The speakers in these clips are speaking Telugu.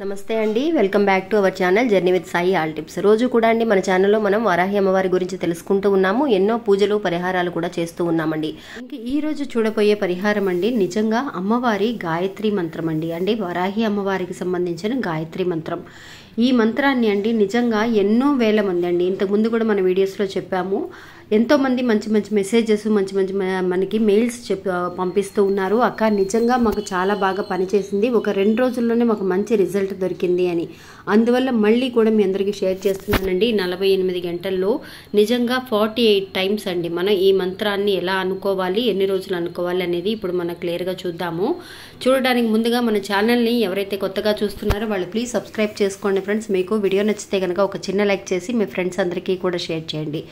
నమస్తే అండి welcome back to our channel journey with Sai all tips రోజు కూడా అండి మన ఛానల్లో మనం వరాహి అమ్మవారి గురించి తెలుసుకుంటూ ఉన్నాము ఎన్నో పూజలు పరిహారాలు కూడా చేస్తూ ఉన్నామండి ఇంక ఈ రోజు చూడబోయే పరిహారం అండి నిజంగా అమ్మవారి గాయత్రి మంత్రం అండి అంటే వరాహి అమ్మవారికి సంబంధించిన గాయత్రి మంత్రం ఈ మంత్రాన్ని అండి నిజంగా ఎన్నో వేల మంది అండి ఇంతకుముందు కూడా మన వీడియోస్లో చెప్పాము ఎంతో మంది మంచి మంచి మెసేజెస్ మంచి మంచి మ- మనకి మెయిల్స్ చెప్ పంపిస్తూ ఉన్నారు అక్క నిజంగా మాకు చాలా బాగా పనిచేసింది ఒక రెండు రోజుల్లోనే మాకు మంచి రిజల్ట్ దొరికింది అని అందువల్ల మళ్ళీ కూడా మీ అందరికీ షేర్ చేస్తున్నానండి నలభై ఎనిమిది గంటల్లో నిజంగా ఫార్టీ ఎయిట్ టైమ్స్ అండి మనం ఈ మంత్రాన్ని ఎలా అనుకోవాలి ఎన్ని రోజులు అనుకోవాలి అనేది ఇప్పుడు మనం క్లియర్గా చూద్దాము చూడడానికి ముందుగా మన ఛానల్ని ఎవరైతే కొత్తగా చూస్తున్నారో వాళ్ళు ప్లీజ్ సబ్స్క్రైబ్ చేసుకోండి ఫ్రెండ్స్ మీకు వీడియో నచ్చితే కనుక ఒక చిన్న లైక్ చేసి మీ ఫ్రెండ్స్ అందరికీ కూడా షేర్ చేయండి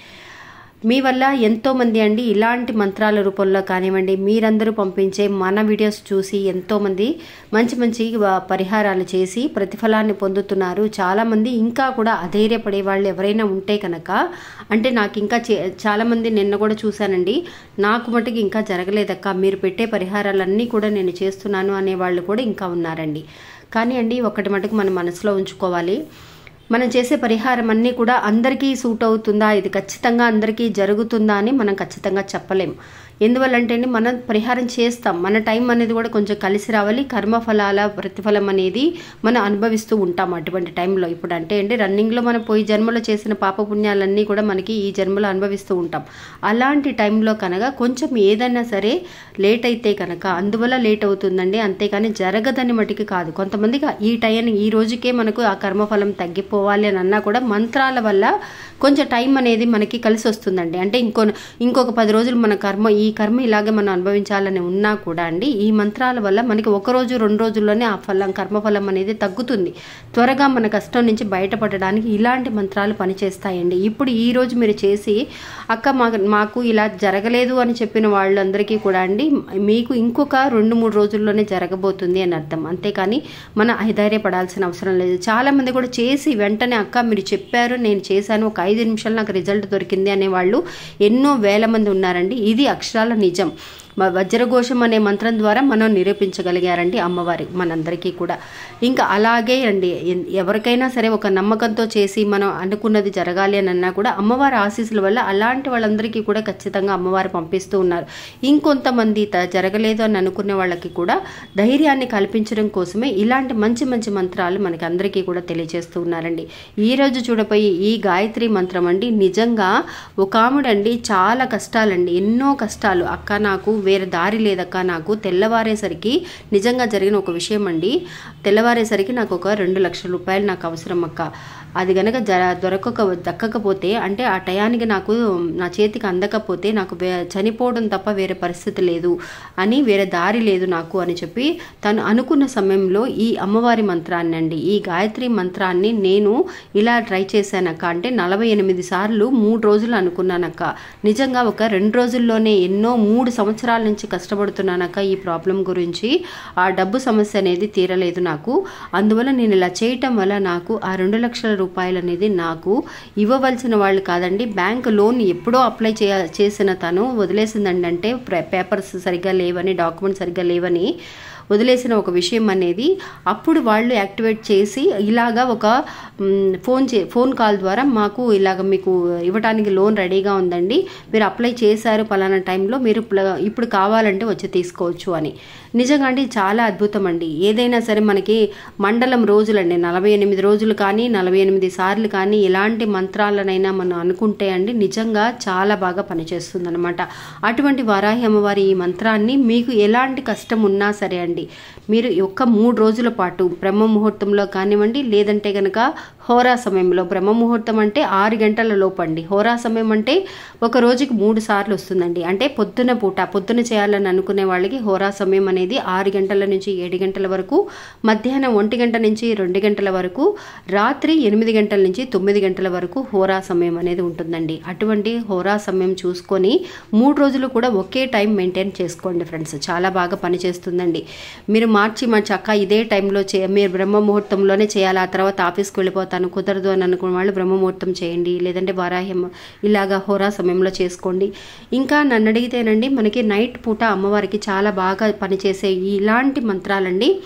మీ వల్ల ఎంతో మంది అండి ఇలాంటి మంత్రాల రూపంలో కానివ్వండి మీరందరూ పంపించే మన వీడియోస్ చూసి ఎంతో మంది మంచి మంచి వ- పరిహారాలు చేసి ప్రతిఫలాన్ని పొందుతున్నారు చాలామంది ఇంకా కూడా అధైర్యపడే వాళ్ళు ఎవరైనా ఉంటే కనుక అంటే నాకు ఇంకా చే- చాలామంది నిన్న కూడా చూశానండి నాకు మటుకు ఇంకా జరగలేదక్క మీరు పెట్టే పరిహారాలన్నీ కూడా నేను చేస్తున్నాను అనే వాళ్ళు కూడా ఇంకా ఉన్నారండి కానీ అండి ఒకటి మటుకు మన మనసులో ఉంచుకోవాలి మనం చేసే పరిహారం అన్నీ కూడా అందరికీ సూట్ అవుతుందా ఇది ఖచ్చితంగా అందరికీ జరుగుతుందా అని మనం ఖచ్చితంగా చెప్పలేం ఎందువల్లంటే అండి మనం పరిహారం చేస్తాం మన టైం అనేది కూడా కొంచెం కలిసి రావాలి కర్మఫలాల ప్రతిఫలం అనేది మనం అనుభవిస్తూ ఉంటాం అటువంటి టైంలో ఇప్పుడు అంటే అండి రన్నింగ్లో మనం పోయి జన్మలో చేసిన పాపపుణ్యాలన్నీ కూడా మనకి ఈ జన్మలో అనుభవిస్తూ ఉంటాం అలాంటి టైంలో కనుక కొంచెం ఏదైనా సరే లేట్ అయితే కనుక అందువల్ల లేట్ అవుతుందండి అంతేకాని జరగదని మటుకి కాదు కొంతమందికి ఈ టైం ఈ రోజుకే మనకు ఆ కర్మఫలం తగ్గిపోవాలి అని అన్నా కూడా మంత్రాల వల్ల కొంచెం టైం అనేది మనకి కలిసి వస్తుందండి అంటే ఇంకో ఇంకొక పది రోజులు మన కర్మ ఈ కర్మ ఇలాగే మనం అనుభవించాలని ఉన్నా కూడా అండి ఈ మంత్రాల వల్ల మనకి ఒక రోజు రెండు రోజుల్లోనే ఆ ఫలం కర్మఫలం అనేది తగ్గుతుంది త్వరగా మన కష్టం నుంచి బయటపడడానికి ఇలాంటి మంత్రాలు పనిచేస్తాయండి ఇప్పుడు ఈ రోజు మీరు చేసి అక్క మాకు మాకు ఇలా జరగలేదు అని చెప్పిన వాళ్ళందరికీ కూడా అండి మీకు ఇంకొక రెండు మూడు రోజుల్లోనే జరగబోతుంది అని అర్థం అంతేకాని మనం ఐధైర్యపడాల్సిన అవసరం లేదు చాలా మంది కూడా చేసి వెంటనే అక్క మీరు చెప్పారు నేను చేశాను ఒక ఐదు నిమిషాలు నాకు రిజల్ట్ దొరికింది అనే వాళ్ళు ఎన్నో వేల మంది ఉన్నారండి ఇది అక్షరాల నిజం మ- వజ్రఘోషం అనే మంత్రం ద్వారా మనం నిరూపించగలిగారండి అమ్మవారి మనందరికీ కూడా ఇంకా అలాగే అండి ఎన్- ఎవరికైనా సరే ఒక నమ్మకంతో చేసి మనం అనుకున్నది జరగాలి అని అన్నా కూడా అమ్మవారి ఆశీస్సుల వల్ల అలాంటి వాళ్ళందరికీ కూడా ఖచ్చితంగా అమ్మవారు పంపిస్తూ ఉన్నారు ఇంకొంతమంది త- జరగలేదు అని అనుకునే వాళ్ళకి కూడా ధైర్యాన్ని కల్పించడం కోసమే ఇలాంటి మంచి మంచి మంత్రాలు మనకి అందరికీ కూడా తెలియజేస్తూ ఉన్నారండి ఈ రోజు చూడపోయి ఈ గాయత్రి మంత్రం అండి నిజంగా ఒక ఆవిడండి చాలా కష్టాలండి ఎన్నో కష్టాలు అక్క నాకు వేరే దారి లేదక్క నాకు తెల్లవారేసరికి నిజంగా జరిగిన ఒక విషయం అండి తెల్లవారేసరికి నాకు ఒక రెండు లక్షల రూపాయలు నాకు అవసరం అక్క అది గనక జర దొరకక దక్కకపోతే అంటే ఆ టయానికి నాకు నా చేతికి అందకపోతే నాకు వే- చనిపోవడం తప్ప వేరే పరిస్థితి లేదు అని వేరే దారి లేదు నాకు అని చెప్పి తను అనుకున్న సమయంలో ఈ అమ్మవారి మంత్రాన్ని అండి ఈ గాయత్రి మంత్రాన్ని నేను ఇలా ట్రై చేశానక్క అంటే నలభై ఎనిమిది సార్లు మూడు రోజులు అనుకున్నానక్క నిజంగా ఒక రెండు రోజుల్లోనే ఎన్నో మూడు సంవత్సరాల నుంచి కష్టపడుతున్నానక్క ఈ ప్రాబ్లం గురించి ఆ డబ్బు సమస్య అనేది తీరలేదు నాకు అందువల్ల నేను ఇలా చేయటం వల్ల నాకు ఆ రెండు లక్షల రూపాయలు అనేది నాకు ఇవ్వవలసిన వాళ్ళు కాదండి బ్యాంక్ లోన్ ఎప్పుడో అప్లై చేయ చేసిన తను వదిలేసిందండి అంటే పేపర్స్ సరిగ్గా లేవని డాక్యుమెంట్స్ సరిగ్గా లేవని వదిలేసిన ఒక విషయం అనేది అప్పుడు వాళ్ళు యాక్టివేట్ చేసి ఇలాగా ఒక మ్, ఫోన్ చే ఫోన్ కాల్ ద్వారా మాకు ఇలాగ మీకు ఇవ్వడానికి లోన్ రెడీగా ఉందండి మీరు అప్లై చేశారు పలానా టైంలో మీరు ప్ల- ఇప్పుడు కావాలంటే వచ్చి తీసుకోవచ్చు అని నిజంగా అండి చాలా అద్భుతం అండి ఏదైనా సరే మనకి మండలం రోజులండి నలభై ఎనిమిది రోజులు కానీ నలభై ఎనిమిది సార్లు కానీ ఎలాంటి మంత్రాలనైనా మనం అనుకుంటే అండి నిజంగా చాలా బాగా పనిచేస్తుంది అనమాట అటువంటి వారాహి అమ్మవారి ఈ మంత్రాన్ని మీకు ఎలాంటి కష్టం ఉన్నా సరే అండి మీరు ఈ ఒక్క మూడు రోజుల పాటు బ్రహ్మ ముహూర్తంలో కానివ్వండి లేదంటే కనుక హోరా సమయంలో బ్రహ్మ ముహూర్తం అంటే ఆరు గంటల లోపు అండి హోరా సమయం అంటే ఒక రోజుకి మూడు సార్లు వస్తుందండి అంటే పొద్దున పూట పొద్దున చేయాలని అనుకునే వాళ్ళకి హోరా సమయం అనేది ఆరు గంటల నుంచి ఏడు గంటల వరకు మధ్యాహ్నం ఒంటి గంట నుంచి రెండు గంటల వరకు రాత్రి ఎనిమిది గంటల నుంచి తొమ్మిది గంటల వరకు హోరా సమయం అనేది ఉంటుందండి అటువంటి హోరా సమయం చూసుకొని మూడు రోజులు కూడా ఒకే టైం మెయింటైన్ చేసుకోండి ఫ్రెండ్స్ చాలా బాగా పనిచేస్తుందండి మీరు మార్చి మార్చి అక్క ఇదే టైంలో చే మీరు బ్రహ్మ ముహూర్తంలోనే చేయాలి ఆ తర్వాత ఆఫీస్కి వెళ్ళిపోతాను కుదరదు అని అనుకున్న వాళ్ళు బ్రహ్మ ముహూర్తం చేయండి లేదంటే వారాహ్యం ఇలాగా హోరా సమయంలో చేసుకోండి ఇంకా నన్ను అడిగితేనండి మనకి నైట్ పూట అమ్మవారికి చాలా బాగా పనిచేసే ఇలాంటి మంత్రాలండి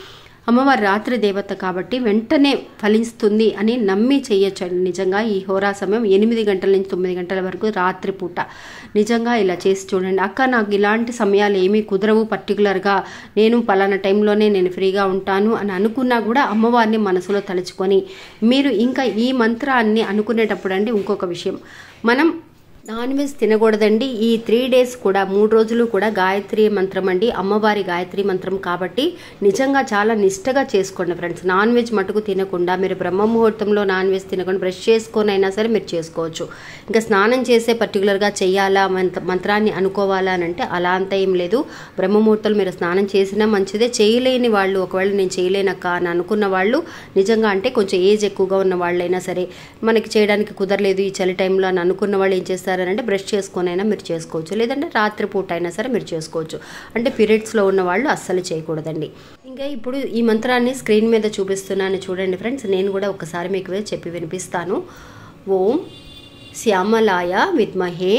అమ్మవారి రాత్రి దేవత కాబట్టి వెంటనే ఫలిస్తుంది అని నమ్మి చేయొచ్చండి నిజంగా ఈ హోరా సమయం ఎనిమిది గంటల నుంచి తొమ్మిది గంటల వరకు రాత్రి పూట నిజంగా ఇలా చేసి చూడండి అక్క నాకు ఇలాంటి సమయాలు ఏమీ కుదరవు పర్టికులర్గా నేను పలానా టైంలోనే నేను ఫ్రీగా ఉంటాను అని అనుకున్నా కూడా అమ్మవారిని మనసులో తలుచుకొని మీరు ఇంకా ఈ మంత్రాన్ని అనుకునేటప్పుడు అండి ఇంకొక విషయం మనం నాన్ వెజ్ తినకూడదండి ఈ త్రీ డేస్ కూడా మూడు రోజులు కూడా గాయత్రి మంత్రం అండి అమ్మవారి గాయత్రి మంత్రం కాబట్టి నిజంగా చాలా నిష్టగా చేసుకోండి ఫ్రెండ్స్ నాన్ వెజ్ మటుకు తినకుండా మీరు బ్రహ్మ ముహూర్తంలో నాన్ వెజ్ తినకుండా బ్రష్ చేసుకొని అయినా సరే మీరు చేసుకోవచ్చు ఇంకా స్నానం చేసే పర్టికులర్గా చెయ్యాలా మంత్ర మంత్రాన్ని అనుకోవాలా అని అంటే అలా అంత ఏం లేదు బ్రహ్మ ముహూర్తంలో మీరు స్నానం చేసినా మంచిదే చేయలేని వాళ్ళు ఒకవేళ నేను చేయలేనక్క అని అనుకున్న వాళ్ళు నిజంగా అంటే కొంచెం ఏజ్ ఎక్కువగా ఉన్న వాళ్ళైనా సరే మనకి చేయడానికి కుదరలేదు ఈ చలి టైంలో అని అనుకున్న వాళ్ళు ఏం చేస్తారనంటే బ్రష్ చేసుకొని అయినా మీరు చేసుకోవచ్చు లేదంటే రాత్రి పూట అయినా సరే మీరు చేసుకోవచ్చు అంటే పీరియడ్స్లో ఉన్న వాళ్ళు అస్సలు చేయకూడదండి ఇంకా ఇప్పుడు ఈ మంత్రాన్ని స్క్రీన్ మీద చూపిస్తున్నాను చూడండి ఫ్రెండ్స్ నేను కూడా ఒకసారి మీకు చెప్పి వినిపిస్తాను ఓం శ్యామలాయ విద్మహే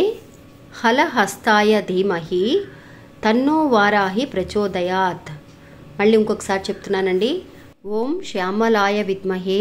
హలహస్తాయ ధీమహి తన్నో వారాహి ప్రచోదయాత్ మళ్ళీ ఇంకొకసారి చెప్తున్నానండి ఓం శ్యామలాయ విద్మహే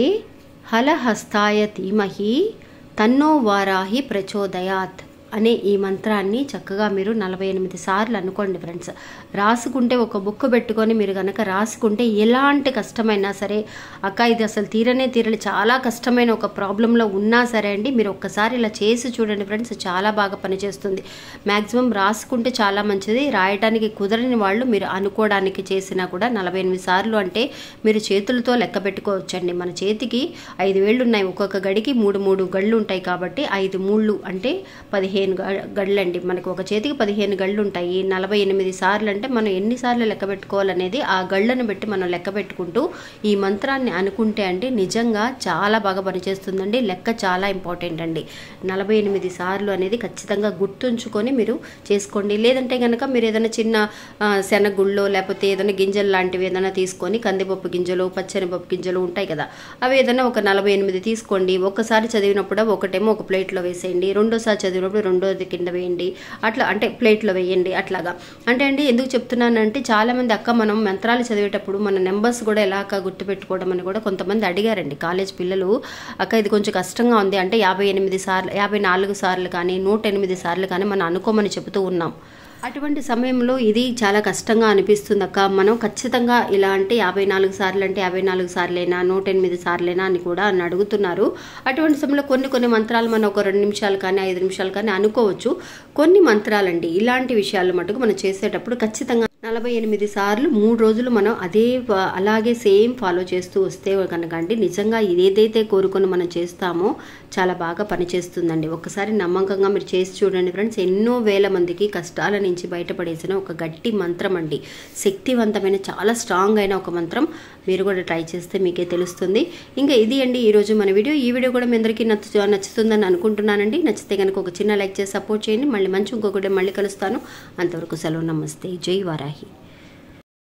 హలహస్తాయ ధీమహి తన్నో వారాహి ప్రచోదయాత్ అనే ఈ మంత్రాన్ని చక్కగా మీరు నలభై ఎనిమిది సార్లు అనుకోండి ఫ్రెండ్స్ రాసుకుంటే ఒక బుక్ పెట్టుకొని మీరు కనుక రాసుకుంటే ఎలాంటి కష్టమైనా సరే అక్క ఇది అసలు తీరనే తీరలే చాలా కష్టమైన ఒక ప్రాబ్లంలో ఉన్నా సరే అండి మీరు ఒక్కసారి ఇలా చేసి చూడండి ఫ్రెండ్స్ చాలా బాగా పనిచేస్తుంది మ్యాక్సిమం రాసుకుంటే చాలా మంచిది రాయడానికి కుదరని వాళ్ళు మీరు అనుకోవడానికి చేసినా కూడా నలభై ఎనిమిది సార్లు అంటే మీరు చేతులతో లెక్క పెట్టుకోవచ్చండి మన చేతికి ఐదు వేళ్ళు ఉన్నాయి ఒక్కొక్క గడికి మూడు మూడు గళ్ళు ఉంటాయి కాబట్టి ఐదు మూళ్ళు అంటే పదిహేను గళ్ళండి మనకు ఒక చేతికి పదిహేను గళ్ళు ఉంటాయి నలభై ఎనిమిది సార్లు అంటే మనం ఎన్నిసార్లు లెక్క పెట్టుకోవాలనేది ఆ గళ్ళను బట్టి మనం లెక్క పెట్టుకుంటూ ఈ మంత్రాన్ని అనుకుంటే అంటే నిజంగా చాలా బాగా పనిచేస్తుందండి లెక్క చాలా ఇంపార్టెంట్ అండి నలభై ఎనిమిది సార్లు అనేది ఖచ్చితంగా గుర్తుంచుకొని మీరు చేసుకోండి లేదంటే కనుక మీరు ఏదైనా చిన్న శనగుళ్ళో లేకపోతే ఏదైనా గింజలు లాంటివి ఏదైనా తీసుకొని కందిపప్పు గింజలు పచ్చనిపప్పు గింజలు ఉంటాయి కదా అవి ఏదైనా ఒక నలభై ఎనిమిది తీసుకోండి ఒక్కసారి చదివినప్పుడు ఒకటేమో ఒక ప్లేట్లో వేసేయండి రెండోసారి చదివినప్పుడు రెండోది కింద వేయండి అట్లా అంటే ప్లేట్లో వేయండి అట్లాగా అంటే అండి ఎందుకు చెప్తున్నానంటే చాలామంది అక్క మనం మంత్రాలు చదివేటప్పుడు మన నెంబర్స్ కూడా ఎలా అక్క గుర్తుపెట్టుకోవడం అని కూడా కొంతమంది అడిగారండి కాలేజ్ పిల్లలు అక్క ఇది కొంచెం కష్టంగా ఉంది అంటే యాభై ఎనిమిది సార్లు యాభై నాలుగు సార్లు కానీ నూట ఎనిమిది సార్లు కానీ మనం అనుకోమని చెబుతూ ఉన్నాం అటువంటి సమయంలో ఇది చాలా కష్టంగా అనిపిస్తుంది అక్క మనం ఖచ్చితంగా ఇలా అంటే యాభై నాలుగు సార్లు అంటే యాభై నాలుగు సార్లేనా నూట ఎనిమిది సార్లేనా అని కూడా అని అడుగుతున్నారు అటువంటి సమయంలో కొన్ని కొన్ని మంత్రాలు మనం ఒక రెండు నిమిషాలు కానీ ఐదు నిమిషాలు కానీ అనుకోవచ్చు కొన్ని మంత్రాలండి ఇలాంటి విషయాలు మటుకు మనం చేసేటప్పుడు ఖచ్చితంగా నలభై ఎనిమిది సార్లు మూడు రోజులు మనం అదే అలాగే సేమ్ ఫాలో చేస్తూ వస్తే కనుక అండి నిజంగా ఏదైతే కోరుకొని మనం చేస్తామో చాలా బాగా పనిచేస్తుందండి ఒకసారి నమ్మకంగా మీరు చేసి చూడండి ఫ్రెండ్స్ ఎన్నో వేల మందికి కష్టాల నుంచి బయటపడేసిన ఒక గట్టి మంత్రం అండి శక్తివంతమైన చాలా స్ట్రాంగ్ అయిన ఒక మంత్రం మీరు కూడా ట్రై చేస్తే మీకే తెలుస్తుంది ఇంకా ఇది అండి ఈరోజు మన వీడియో ఈ వీడియో కూడా మీ అందరికీ నచ్చు నచ్చుతుందని అనుకుంటున్నానండి నచ్చితే కనుక ఒక చిన్న లైక్ చేసి సపోర్ట్ చేయండి మళ్ళీ మంచి ఇంకొకటి మళ్ళీ కలుస్తాను అంతవరకు సెలవు నమస్తే జై వారాహి